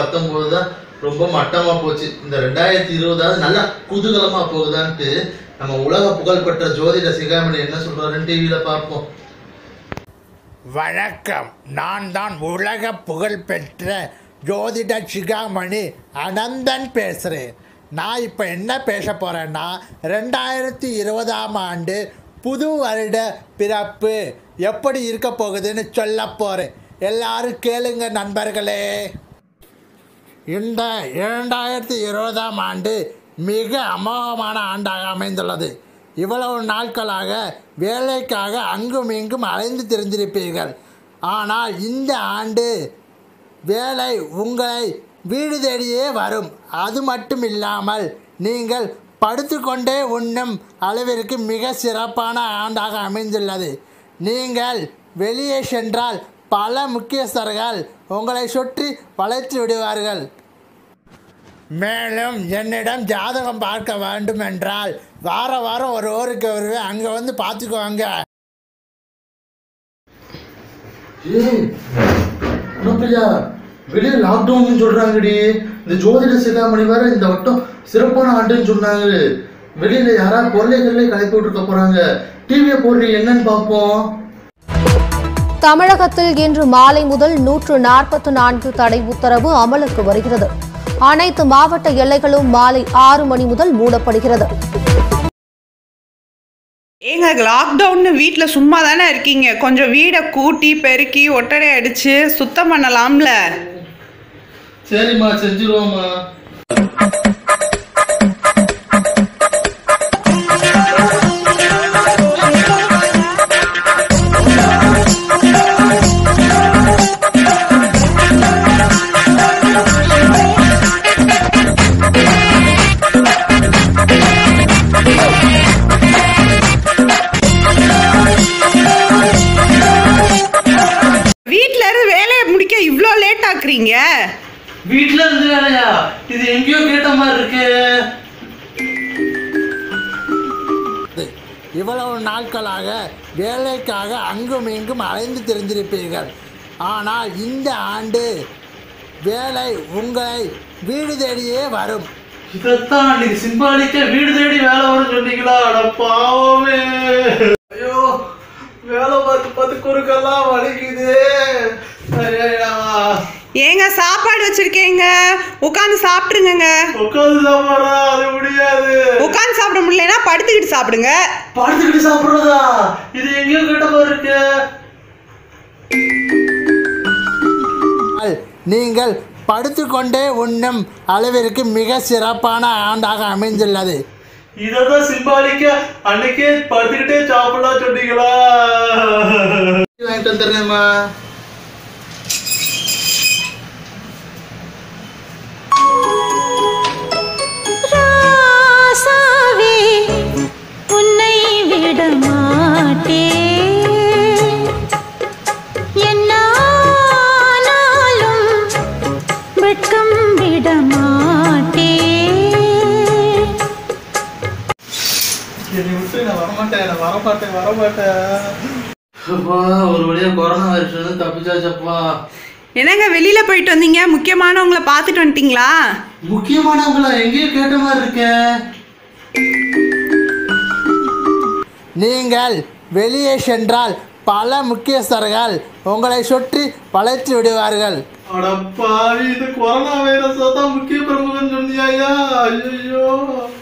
பத்தொன்பது தான் ரொம்ப மட்டமா போச்சு இந்த ரெண்டாயிரத்தி இருபதாவது நல்லா குதூகலமா போகுதான்ட்டு நம்ம உலக புகழ்பெற்ற ஜோதிட சிகாமணி என்ன சொல்றாருன்னு டிவியில பார்ப்போம் வணக்கம் நான் தான் உலக புகழ்பெற்ற ஜோதிட சிகாமணி அனந்தன் பேசுகிறேன் நான் இப்போ என்ன பேச போகிறேன்னா ரெண்டாயிரத்தி இருபதாம் ஆண்டு புது வருட பிறப்பு எப்படி இருக்க போகுதுன்னு சொல்ல போகிறேன் எல்லாரும் கேளுங்க நண்பர்களே இந்த இரண்டாயிரத்தி இருபதாம் ஆண்டு மிக அமோகமான ஆண்டாக அமைந்துள்ளது இவ்வளவு நாட்களாக வேலைக்காக அங்கும் இங்கும் அலைந்து திரிந்திருப்பீர்கள் ஆனால் இந்த ஆண்டு வேலை உங்களை வீடு தேடியே வரும் அது மட்டும் இல்லாமல் நீங்கள் படுத்துக்கொண்டே உண்ணும் அளவிற்கு மிக சிறப்பான ஆண்டாக அமைந்துள்ளது நீங்கள் வெளியே சென்றால் பல முக்கியஸ்தர்கள் உங்களை சுற்றி வளைத்து விடுவார்கள் மேலும் என்னிடம் ஜாதகம் பார்க்க வேண்டும் என்றால் வார வாரம் ஒரு ஊருக்கு வருவேன் அங்கே வந்து பார்த்துக்குவாங்க ஏய், அனுப்பிரியா வெளியே லாக்டவுன் சொல்றாங்கடி இந்த ஜோதிட சிகாமணி வேற இந்த வட்டம் சிறப்பான ஆண்டுன்னு சொன்னாங்க வெளியில யாராவது கொள்ளை கொள்ளை கலப்பி விட்டுருக்க போறாங்க டிவியை போடுறீங்க என்னன்னு பார்ப்போம் தமிழகத்தில் இன்று மாலை முதல் நூற்று நாற்பத்தி நான்கு தடை உத்தரவு அமலுக்கு வருகிறது அனைத்து மாவட்ட எல்லைகளும் மாலை ஆறு மணி முதல் மூடப்படுகிறது ஏங்க லாக்டவுன்னு வீட்டில் சும்மா தானே இருக்கீங்க கொஞ்சம் வீடை கூட்டி பெருக்கி ஒட்டடை அடித்து சுத்தம் பண்ணலாம்ல சரிம்மா செஞ்சிருவோம்மா வீட்டில் இருந்து வேலையை முடிக்க இவ்வளோ லேட் ஆக்குறீங்க வீட்டுல இருந்து வேலையா இது எங்கேயோ கேட்ட மாதிரி இருக்கு இவ்வளவு நாட்களாக வேலைக்காக அங்கும் இங்கும் அலைந்து திரிந்திருப்பீர்கள் ஆனால் இந்த ஆண்டு வேலை உங்களை வீடு தேடியே வரும் இதத்தான் அன்னைக்கு சிம்பாலிக்கா வீடு தேடி வேலை வரும் சொன்னீங்களா அட பாவமே ஐயோ வேலை பார்த்து பார்த்து குறுக்கெல்லாம் வலிக்குது ஐயா ஏங்க சாப்பாடு வச்சிருக்கேங்க உட்காந்து சாப்பிட்ருங்க உட்காந்து சாப்பிட்றா அது முடியாது உட்காந்து சாப்பிட முடியலன்னா படுத்துக்கிட்டு சாப்பிடுங்க படுத்துக்கிட்டு சாப்பிடுறதா இது எங்கேயோ கேட்ட மாதிரி இருக்கு நீங்கள் படுத்துக்கொண்டே உண்ணும் அளவிற்கு மிக சிறப்பான ஆண்டாக அமைந்துள்ளது இததான் சிம்பாலிக்கா அன்னைக்கே படுத்துக்கிட்டே சாப்பிடலாம் சொன்னீங்களா வாங்கிட்டு வந்துடுறேம்மா ராசாவே உன்னை விட மாட்டேன் என்னானாலும் வெட்கம் விட மாட்டேன் என்னை விட்டு நான் வரமாட்டேன் நான் வரமாட்டேன் வரமாட்டேன் அப்பா ஒரு வழியா கொரோனா வைரஸ் தப்பிச்சாச்சப்பா என்னங்க வெளியில் போயிட்டு வந்தீங்க முக்கியமானவங்களை பார்த்துட்டு வந்துட்டீங்களா முக்கியமானவங்களா எங்கேயோ கேட்ட மாதிரி இருக்கே நீங்கள் வெளியே சென்றால் பல முக்கியஸ்தர்கள் உங்களை சுற்றி வளைத்து விடுவார்கள் அடப்பாவி இந்த கொரோனா வைரஸ் தான் முக்கிய பிரமுகன் சொன்னியா ஐயோ